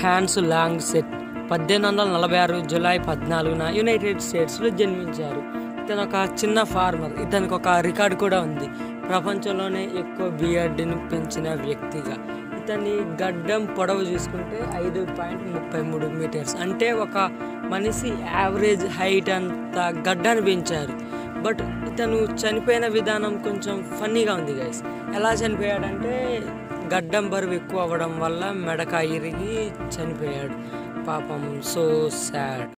హ్యాన్స్ long set పద్దెనిమిది వందల నలభై ఆరు జూలై పద్నాలుగున యునైటెడ్ స్టేట్స్లో జన్మించారు ఇతను ఒక చిన్న ఫార్మర్ ఇతనికి ఒక రికార్డు కూడా ఉంది ప్రపంచంలోనే ఎక్కువ బియర్డ్ని పెంచిన వ్యక్తిగా ఇతని గడ్డం పొడవు చూసుకుంటే ఐదు పాయింట్ ముప్పై మూడు మీటర్స్ అంటే ఒక మనిషి యావరేజ్ హైట్ అంత గడ్డాన్ని పెంచారు బట్ ఇతను చనిపోయిన విధానం కొంచెం ఫన్నీగా ఉంది గైస్ ఎలా చనిపోయాడంటే గడ్డం బరువు ఎక్కువ అవ్వడం వల్ల మెడక ఇరిగి చనిపోయాడు పాపం సో సాడ్